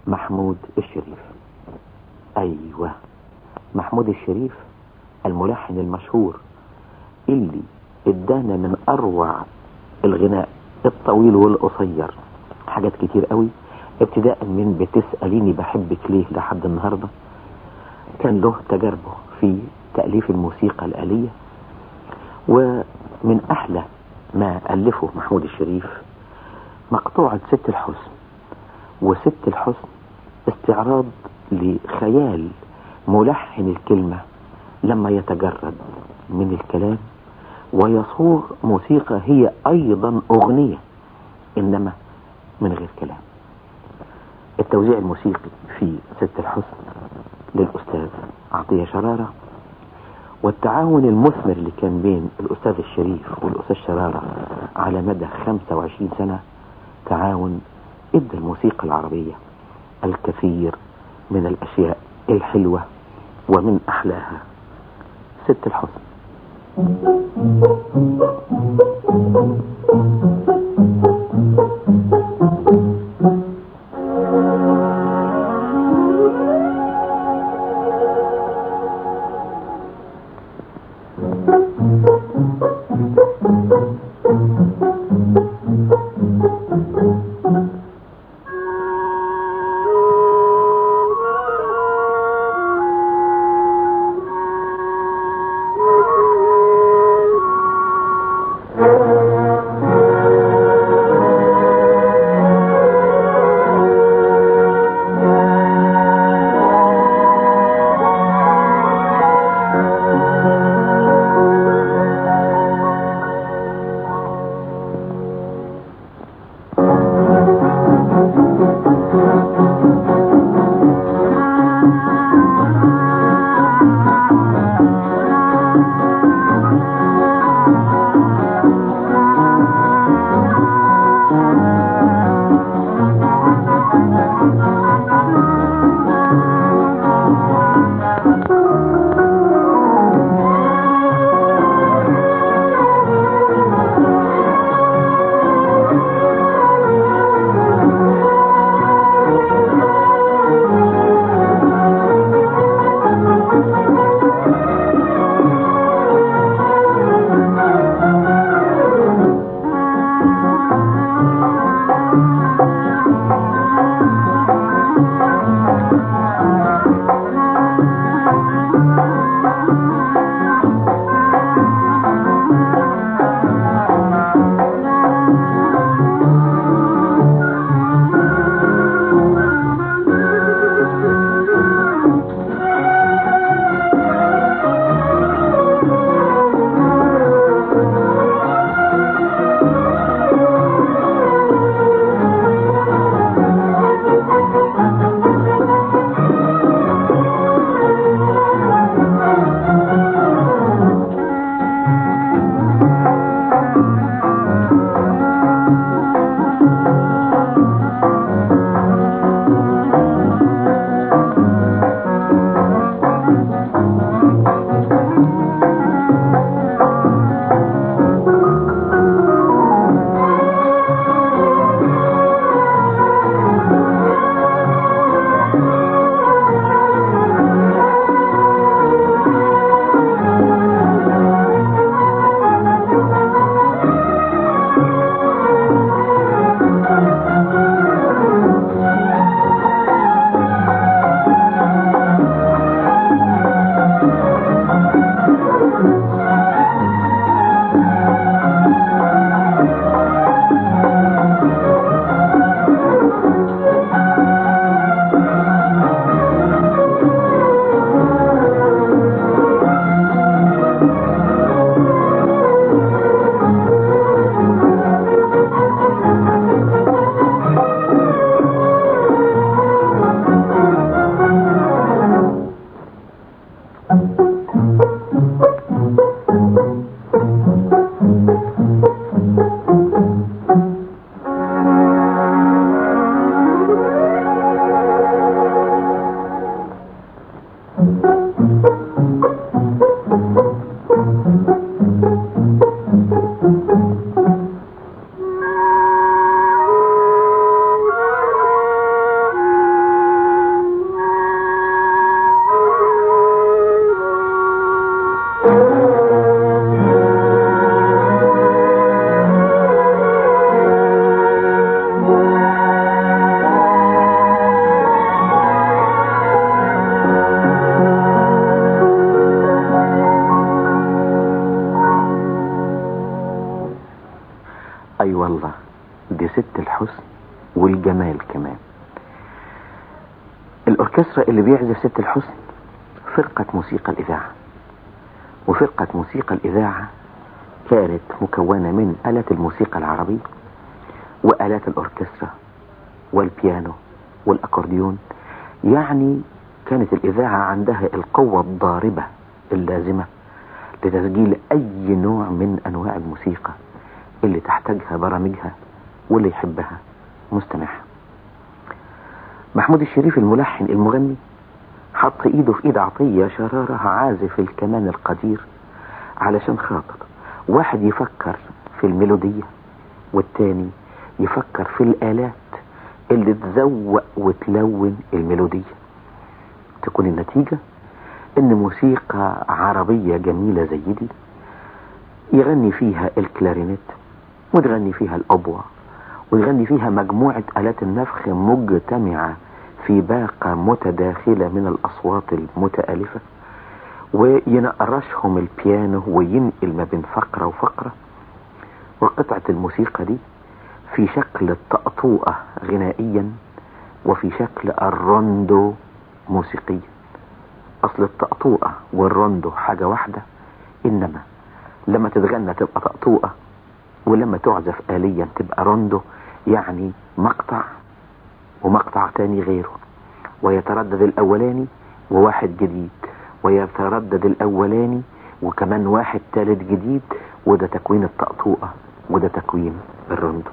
محمود الشريف ايوه محمود الشريف الملحن المشهور اللي ادانا من اروع الغناء الطويل والقصير حاجات كتير قوي ابتداء من بتسأليني بحبك ليه لحد النهاردة كان له تجاربه في تأليف الموسيقى الآلية ومن أحلى ما ألفه محمود الشريف مقطوعة ست الحسن وست الحسن استعراض لخيال ملحن الكلمة لما يتجرد من الكلام ويصوغ موسيقى هي أيضا أغنية إنما من غير كلام التوزيع الموسيقي في ست الحسن للأستاذ عطية شرارة والتعاون المثمر اللي كان بين الأستاذ الشريف والأستاذ شرارة على مدى 25 سنة تعاون ادى الموسيقى العربية الكثير من الأشياء الحلوة ومن أحلاها ست الحسن الأوركسترا اللي بيعزف ست الحسن فرقة موسيقى الإذاعة وفرقة موسيقى الإذاعة كانت مكونة من آلات الموسيقى العربية وآلات الأوركسترا والبيانو والأكورديون يعني كانت الإذاعة عندها القوة الضاربة اللازمة لتسجيل أي نوع من أنواع الموسيقى اللي تحتاجها برامجها واللي يحبها مستمعها محمود الشريف الملحن المغني حط ايده في ايد عطية شرارة عازف الكمان القدير علشان خاطر واحد يفكر في الميلودية والتاني يفكر في الآلات اللي تزوق وتلون الميلودية تكون النتيجة ان موسيقى عربية جميلة زي دي يغني فيها الكلارينيت وتغني فيها الأبوة ويغني فيها مجموعة آلات النفخ مجتمعة في باقة متداخلة من الأصوات المتآلفة وينقرشهم البيانو وينقل ما بين فقرة وفقرة وقطعة الموسيقى دي في شكل الطقطوقة غنائيا وفي شكل الروندو موسيقيا أصل الطقطوقة والروندو حاجة واحدة إنما لما تتغنى تبقى طقطوقة ولما تعزف آليا تبقى روندو يعني مقطع ومقطع تاني غيره ويتردد الأولاني وواحد جديد ويتردد الأولاني وكمان واحد تالت جديد وده تكوين الطقطوقة وده تكوين الروندو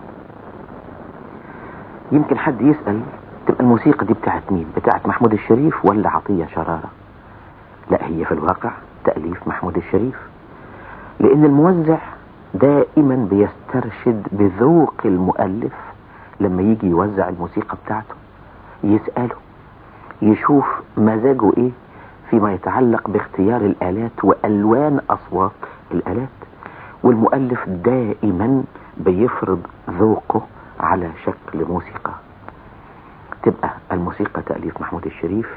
يمكن حد يسأل تبقى الموسيقى دي بتاعت مين بتاعت محمود الشريف ولا عطية شرارة لا هي في الواقع تأليف محمود الشريف لأن الموزع دائما بيسترشد بذوق المؤلف لما يجي يوزع الموسيقى بتاعته يسأله يشوف مزاجه ايه فيما يتعلق باختيار الآلات وألوان أصوات الآلات والمؤلف دائما بيفرض ذوقه على شكل موسيقى تبقى الموسيقى تأليف محمود الشريف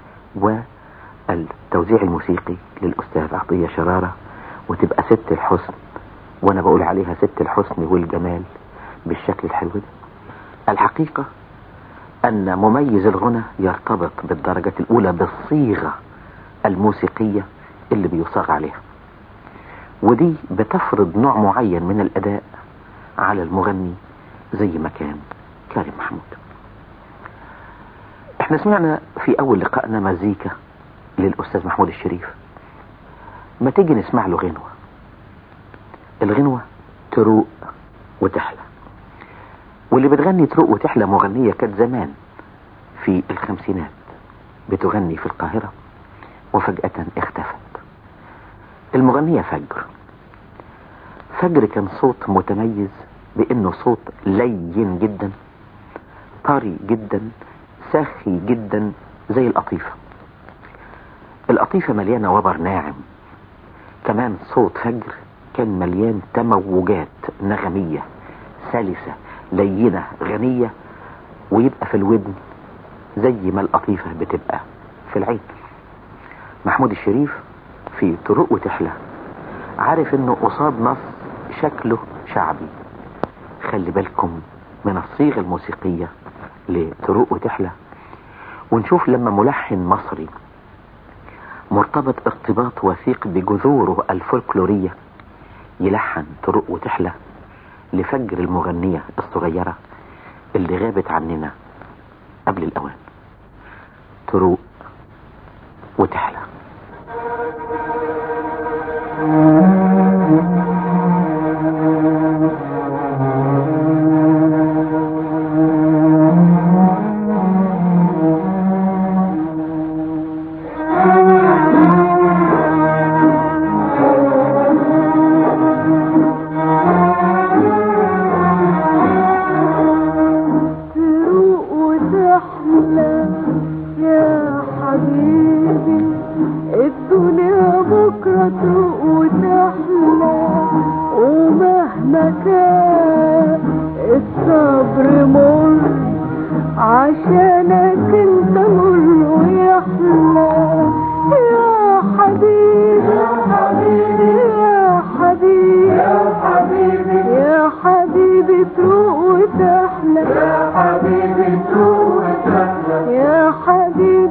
والتوزيع الموسيقي للأستاذ عطية شرارة وتبقى ست الحسن وانا بقول عليها ست الحسن والجمال بالشكل الحلو ده الحقيقة ان مميز الغنى يرتبط بالدرجة الاولى بالصيغة الموسيقية اللي بيصاغ عليها ودي بتفرض نوع معين من الاداء على المغني زي ما كان كريم محمود احنا سمعنا في اول لقائنا مزيكا للاستاذ محمود الشريف ما تيجي نسمع له غنوة الغنوة تروق وتحلى واللي بتغني تروق وتحلى مغنية كانت زمان في الخمسينات بتغني في القاهرة وفجأة اختفت المغنية فجر فجر كان صوت متميز بانه صوت لين جدا طري جدا ساخي جدا زي القطيفة القطيفة مليانة وبر ناعم كمان صوت فجر كان مليان تموجات نغمية سلسة لينة غنية ويبقى في الودن زي ما القطيفة بتبقى في العين محمود الشريف في طرق وتحلى عارف انه قصاد نص شكله شعبي خلي بالكم من الصيغة الموسيقية لطرق وتحلى ونشوف لما ملحن مصري مرتبط ارتباط وثيق بجذوره الفولكلورية يلحن طرق وتحلى لفجر المغنية الصغيرة اللي غابت عننا قبل الأوان طرق وتحلى تروق وتحلى يا حبيبي الدنيا بكرة تروق وتحلى ومهما كان الصبر مر عشانك انت مر ويحلى يا حبيبي يا حبيبي يا حبيبي يا حبيبي يا حبيبي تروق وتحلى يا حبيبي تروق وتحلى يا حبيبي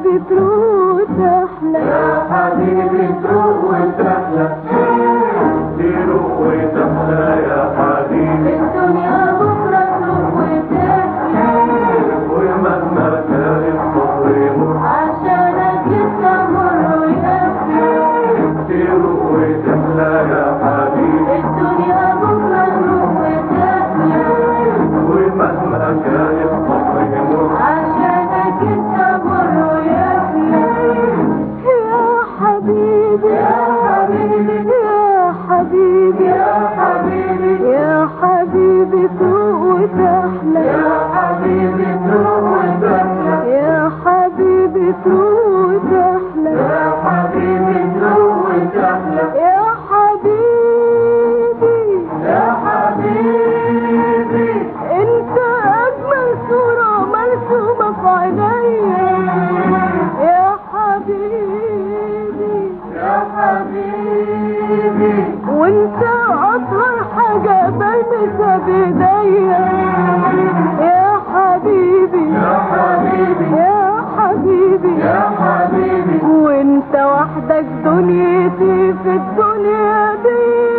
حبيبي وانت وحدك دنيتي في الدنيا دي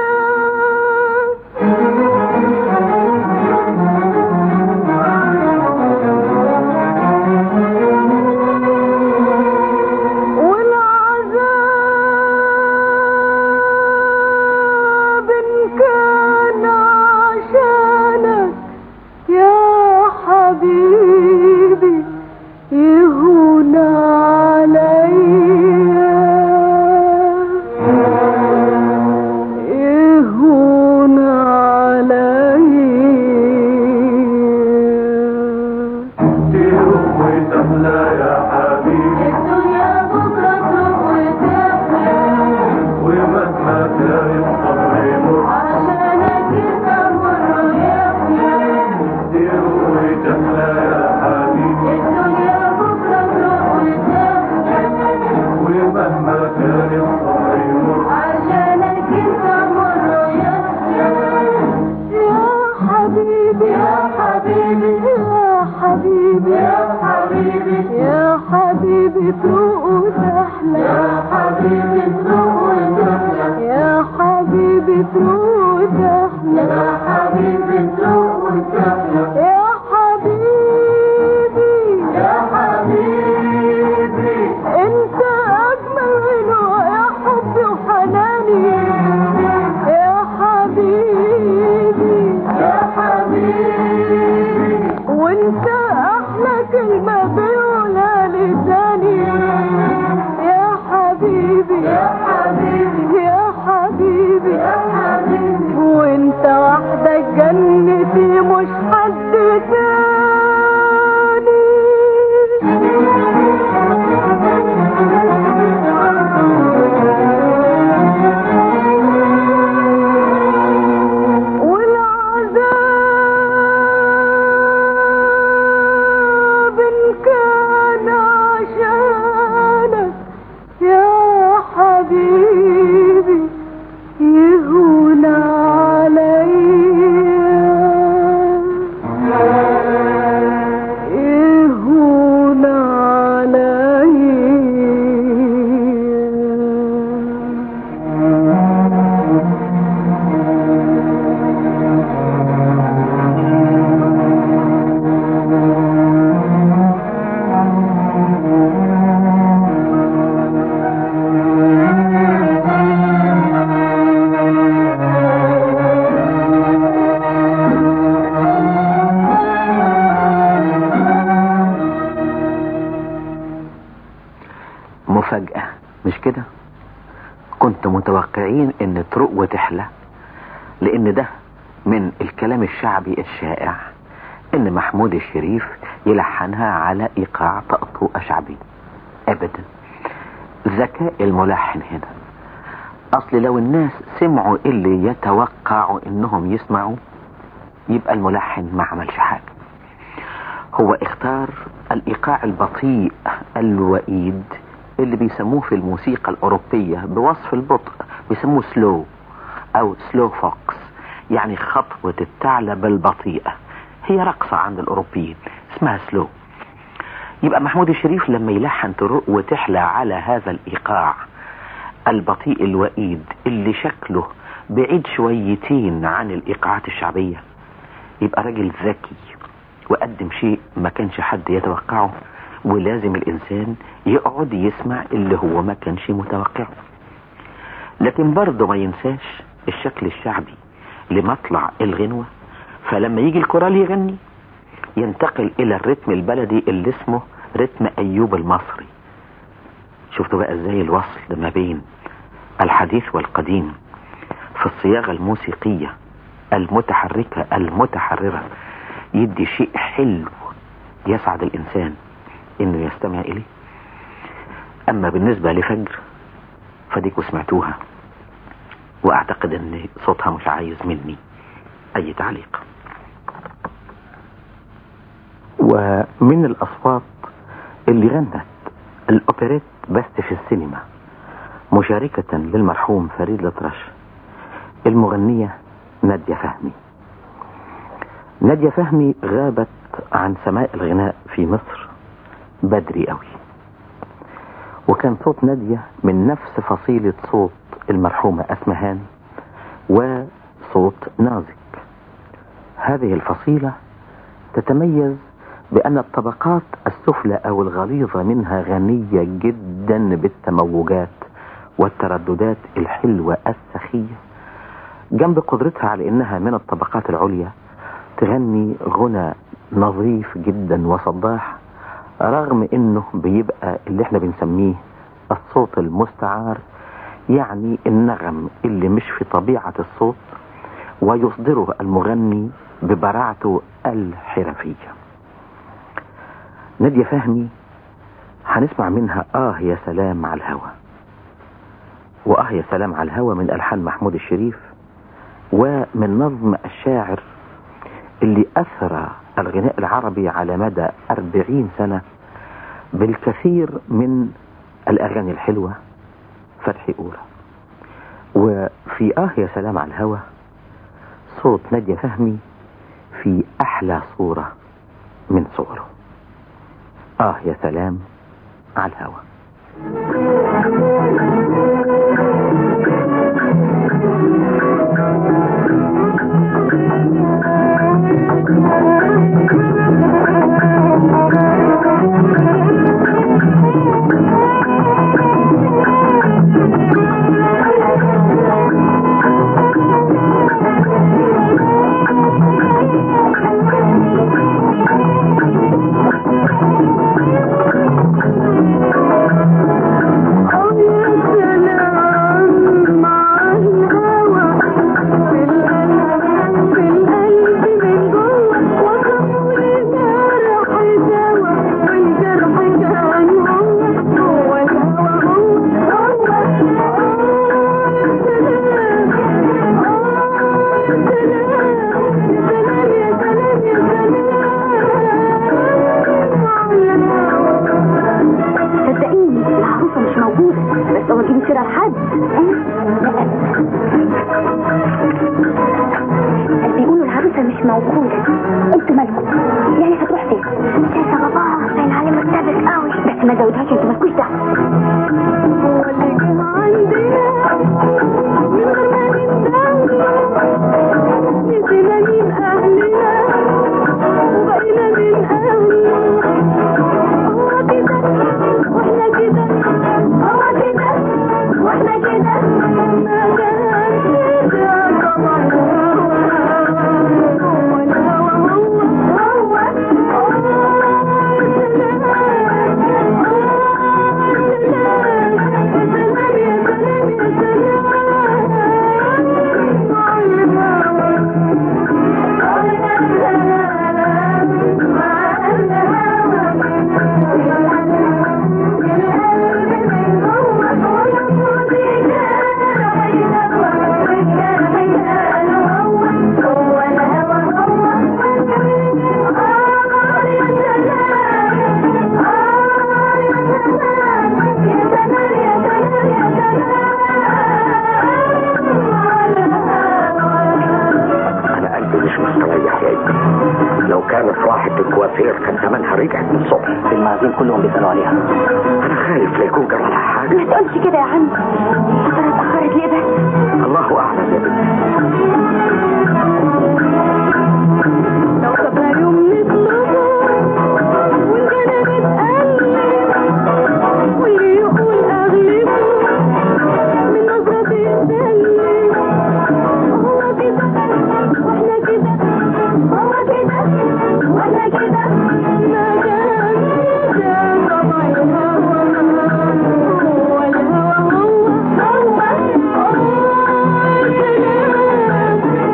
والعذاب إن كان عشانك يا حبيبي يهون عليا يهون عليا تروح وتحلى يا حبيبي الدنيا بكرة تروح وتحلى ومهما كان الصبر يمر عشانك الأمر يحلى تروح وتحلى يا حبيبي الدنيا بكرة تروح وتحلى ومهما كان الصبر يمر عشانك الأمر يحلى يا حبيبي يا حبيبي يا حبيبي يا حبيبي يا حبيبي تروق وتحلى يا حبيبي تروق وتحلى يا حبيبي تروق وتحلى يا حبيبي تروق وتحلى يا حبيبي يا حبيبي انت اجمل غنوة يا حبي وحناني يا حبيبي يا حبيبي وانت احلى كلمة بيقولها لساني يا حبيبي يا حبيبي يا حبيبي يا حبيبي وانت وحدك جنتي مش حد تاني والعذاب إن كان عشانك يا حبيبي يهون عليا يهون عليا مفاجأة مش كده كنت متوقعين ان تروق وتحلى لان ده من الكلام الشعبي الشائع ان محمود الشريف يلحنها على ايقاع طقطوقة شعبي ابدا ذكاء الملحن هنا اصل لو الناس سمعوا اللي يتوقعوا انهم يسمعوا يبقى الملحن ما عملش حاجة هو اختار الايقاع البطيء الوئيد اللي بيسموه في الموسيقى الاوروبية بوصف البطء بيسموه سلو او سلو فوكس يعني خطوة الثعلب البطيئة هي رقصة عند الاوروبيين اسمها سلو يبقى محمود الشريف لما يلحن تروق وتحلى على هذا الايقاع البطيء الوئيد اللي شكله بعيد شويتين عن الايقاعات الشعبية يبقى راجل ذكي وقدم شيء ما كانش حد يتوقعه ولازم الانسان يقعد يسمع اللي هو ما كانش متوقعه لكن برضه ما ينساش الشكل الشعبي لمطلع الغنوة فلما يجي الكورال يغني ينتقل الى الرتم البلدي اللي اسمه رتم ايوب المصري شفتوا بقى ازاي الوصل ما بين الحديث والقديم في الصياغة الموسيقية المتحركة المتحررة يدي شيء حلو يسعد الانسان انه يستمع اليه اما بالنسبة لفجر فديكوا سمعتوها واعتقد ان صوتها مش عايز مني اي تعليق ومن الاصوات اللي غنت الاوبريت بس في السينما مشاركة للمرحوم فريد الأطرش المغنية نادية فهمي نادية فهمي غابت عن سماء الغناء في مصر بدري قوي وكان صوت نادية من نفس فصيلة صوت المرحومة أسمهان وصوت نازك هذه الفصيلة تتميز بأن الطبقات السفلى أو الغليظة منها غنية جدا بالتموجات والترددات الحلوة السخية جنب قدرتها على انها من الطبقات العليا تغني غنى نظيف جدا وصداح رغم انه بيبقى اللي احنا بنسميه الصوت المستعار يعني النغم اللي مش في طبيعة الصوت ويصدره المغني ببراعته الحرفية نادية فهمي هنسمع منها اه يا سلام على الهوى واه يا سلام على الهوى من الحان محمود الشريف ومن نظم الشاعر اللي أثرى الغناء العربي على مدى أربعين سنة بالكثير من الأغاني الحلوة فتحي أولى وفي آه يا سلام على الهوى صوت نادية فهمي في أحلى صورة من صوره آه يا سلام على الهوى صدقيني العروسة مش موجودة بس هو جيبي سيرة لحد بيقولوا العروسة مش موجودة انتوا مالكم يعني هتروح فين؟ شايفة باباها باين عليه مرتبط قوي بس ما زودهاش انتوا مالكوش دعوة هو اللي جه عندنا من غير ما نستنى نسينا مين أهلنا وبقينا من أهلنا هو كده واحنا كده هو كده واحنا كده ما كان كده طبعا هو الهوى هو هو انا قلبي مش مستريح يا ابني لو كانت راحت الكوافير كان زمانها رجعت من الصبح المعازيم كلهم بيسألوا عليها انا خايف لا يكون جرى لها حاجه ما تقولش كده يا عم ترى اتأخرت ليه بس الله اعلم يا بنتي لو سابها يوم نطلبه والغنى نتقلب واللي يقول أغلبه من نظرة تتسلم هو كده واحنا كده هو كده واحنا كده ما كان كده طبع الهوى هو الهوى هو هو هو الكلام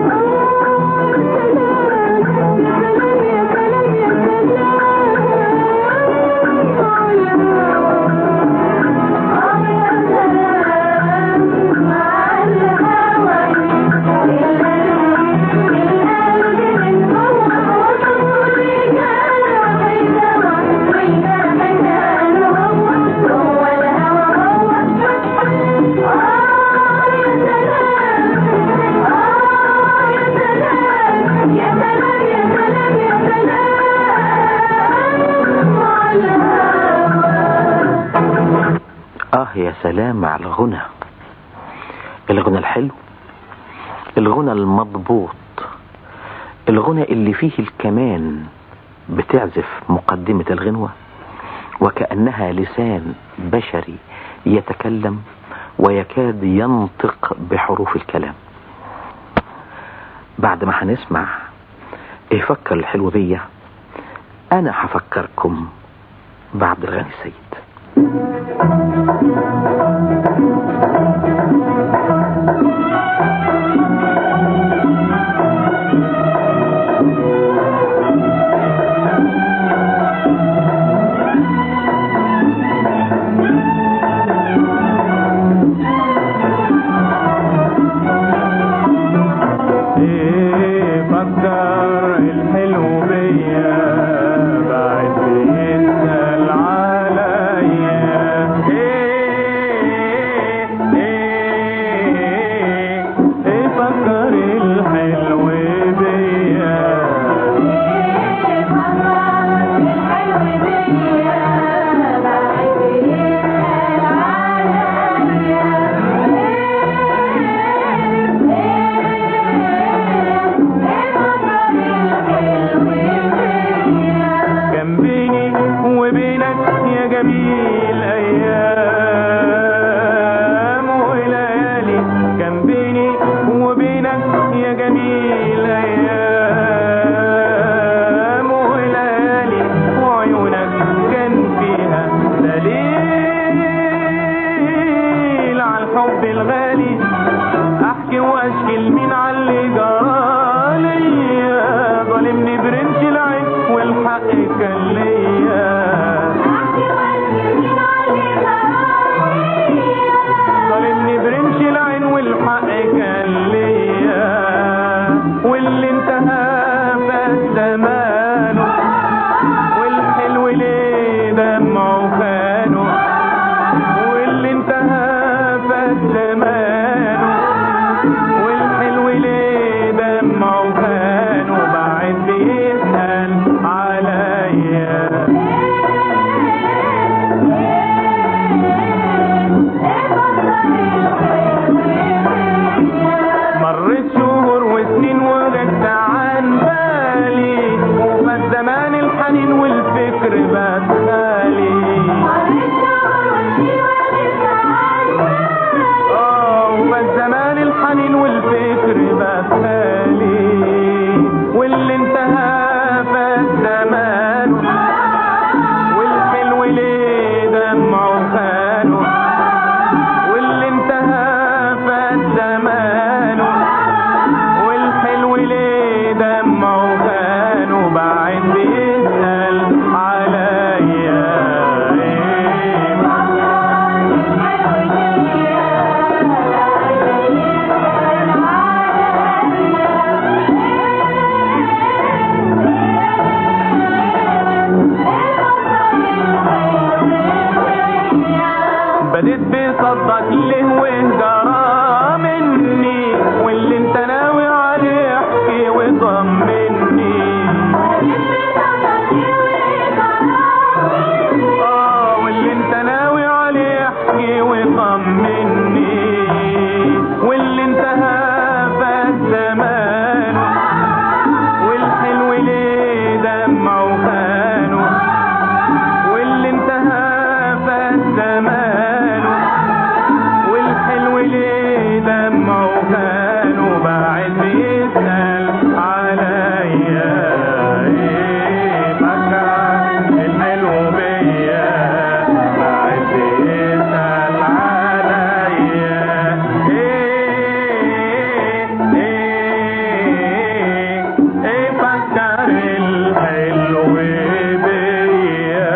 يا سلام على الغنى الغنى الحلو الغنى المضبوط الغنى اللي فيه الكمان بتعزف مقدمة الغنوة وكأنها لسان بشري يتكلم ويكاد ينطق بحروف الكلام بعد ما هنسمع ايه فكر الحلو بيا انا هفكركم بعبد الغني السيد ايه فكر الحلو بيا بعد يسأل عليا ايه ايه ايه فكر الحلو بيا كان بيني وبينك يا جميل ايام وليالي كان بيني وبينك يا جميل ايام وليالي وعيونك كان فيها دليل على الحب الغالي احكي واشكي لمين على اللي جرالي ظالمني برمش العين والحق كان ليا ظالمني برمش العين والحق كان ليا واللي انتهى فات زمانه والحلو ليه دمعه خانه واللي انتهى فات زمانه والحلو ليه دمعه خانه بعد بيسأل عليا مرت شهور وسنين وغبت عن بالي وفات زمان الحنين والفكر بات خالي اه وفات زمان الحنين والفكر بات خالي واللي انتهى فات زمانه والحلو ليه دمعه خانه واللي انتهى فات زمانه والحلو ليه دمعه خانه بعد بيسأل عليا ايه بديت بصدق ليه وهجرة مني واللي انت ناوي عليه احكي وطمني اه واللي انت ناوي عليه احكي وطمني واللي انتهى فات زمانه والحلو ليه دمعه خانه واللي انتهى فات زمانه والحلو ليه دمعه خانه بعد بيسأل عليا ايه فكر الحلو بيا بعد بيسأل عليا ايه ايه ايه فكر الحلو بيا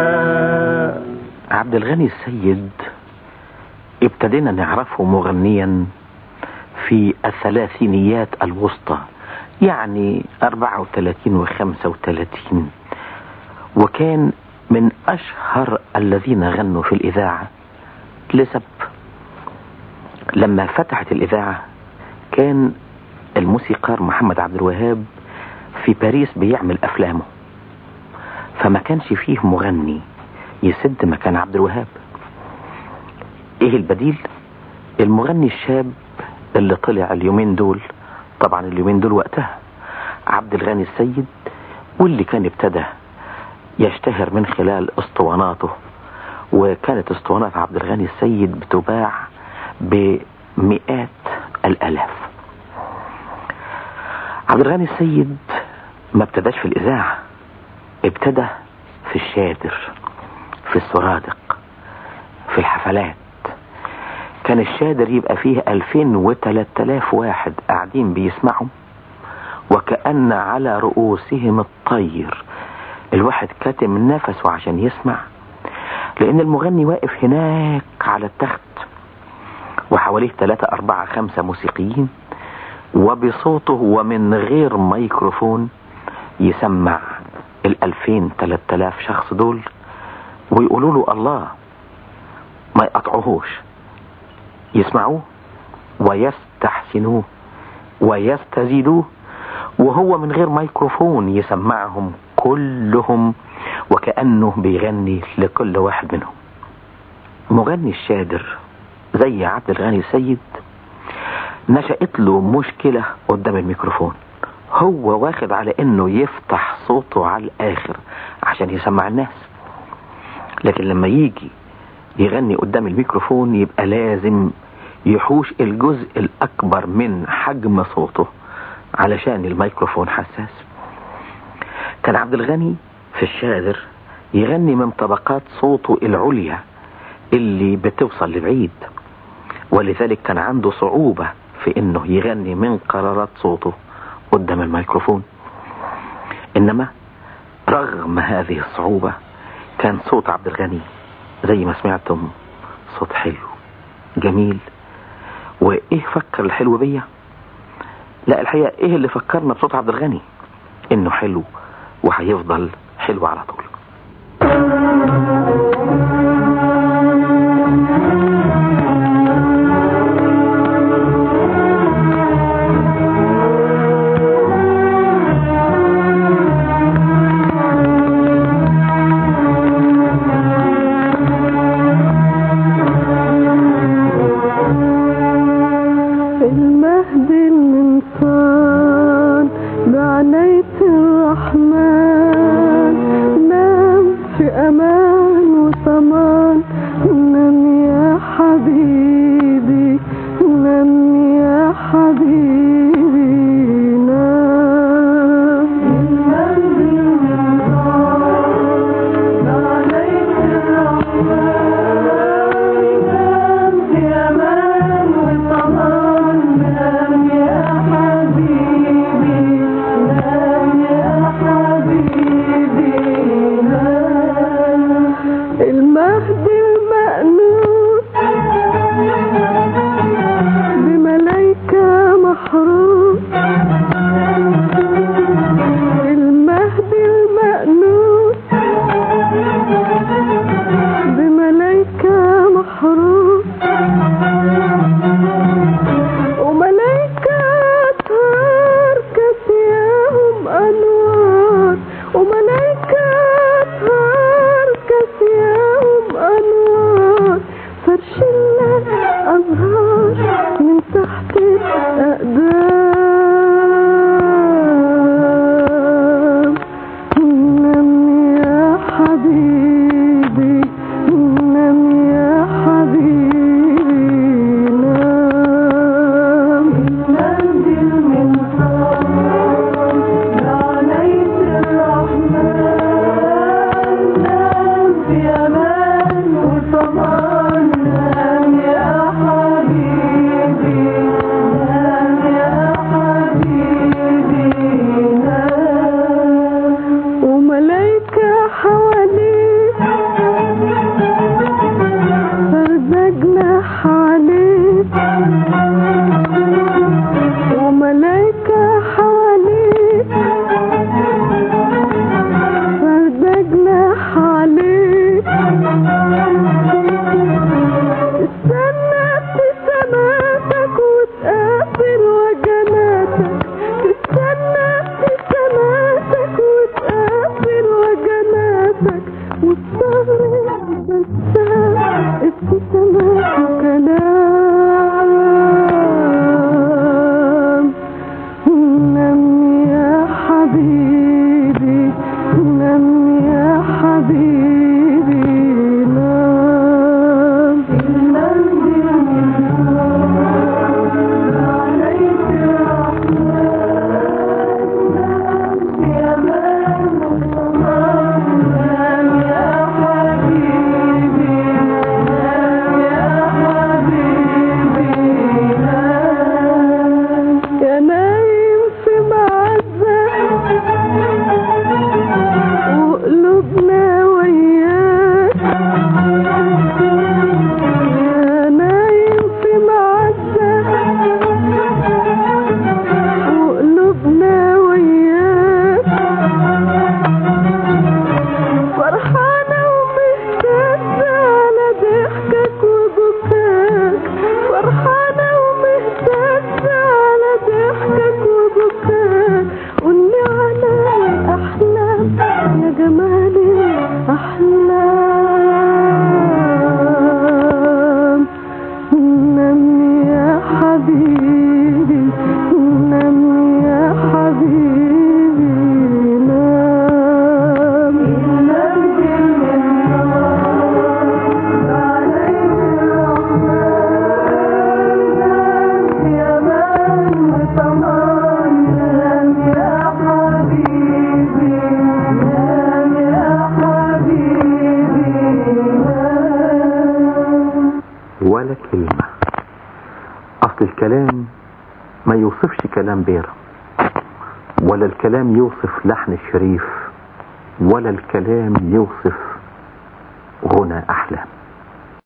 عبد الغني السيد ابتدينا نعرفه مغنيا في الثلاثينيات الوسطى يعني 34 و 35 وكان من أشهر الذين غنوا في الإذاعة لسبب لما فتحت الإذاعة كان الموسيقار محمد عبد الوهاب في باريس بيعمل أفلامه فما كانش فيه مغني يسد مكان عبد الوهاب ايه البديل المغني الشاب اللي طلع اليومين دول طبعا اليومين دول وقتها عبد الغني السيد واللي كان ابتدى يشتهر من خلال اسطواناته وكانت اسطوانات عبد الغني السيد بتباع بمئات الالاف عبد الغني السيد ما ابتداش في الاذاعه ابتدى في الشادر في السرادق في الحفلات كان الشادر يبقى فيه ألفين وتلات آلاف واحد قاعدين بيسمعوا وكأن على رؤوسهم الطير الواحد كاتم نفسه عشان يسمع لأن المغني واقف هناك على التخت وحواليه ثلاثة أربعة خمسة موسيقيين وبصوته ومن غير ميكروفون يسمع الألفين تلات آلاف شخص دول ويقولوا له الله ما يقطعوهوش يسمعوه ويستحسنوه ويستزيدوه وهو من غير ميكروفون يسمعهم كلهم وكأنه بيغني لكل واحد منهم مغني الشادر زي عبد الغني السيد نشأت له مشكلة قدام الميكروفون هو واخد على انه يفتح صوته على الاخر عشان يسمع الناس لكن لما يجي يغني قدام الميكروفون يبقى لازم يحوش الجزء الاكبر من حجم صوته علشان الميكروفون حساس كان عبد الغني في الشادر يغني من طبقات صوته العليا اللي بتوصل لبعيد ولذلك كان عنده صعوبة في انه يغني من قرارات صوته قدام الميكروفون انما رغم هذه الصعوبة كان صوت عبد الغني زي ما سمعتم صوت حلو جميل وايه فكر الحلو بيا لا الحقيقة ايه اللي فكرنا بصوت عبد الغني انه حلو وهيفضل حلو على طول المهد الإنسان بعناية الرحمن نام في أمان وطمان نام يا حبيبي نام يا حبيبي نام المهد الإنسان بعناية الرحمن نام في أمان وطمان نام يا حبيبي نام يا حبيبي نام المهد المأنوس بملايكة محروس المهد المأنوس بملايكة محروس وملايكة أطهار كسياهم أنوار وملايكة أطهار كسياهم أنوار ولا كلمة اصل الكلام ما يوصفش كلام بيرة ولا الكلام يوصف لحن الشريف ولا الكلام يوصف غنى احلام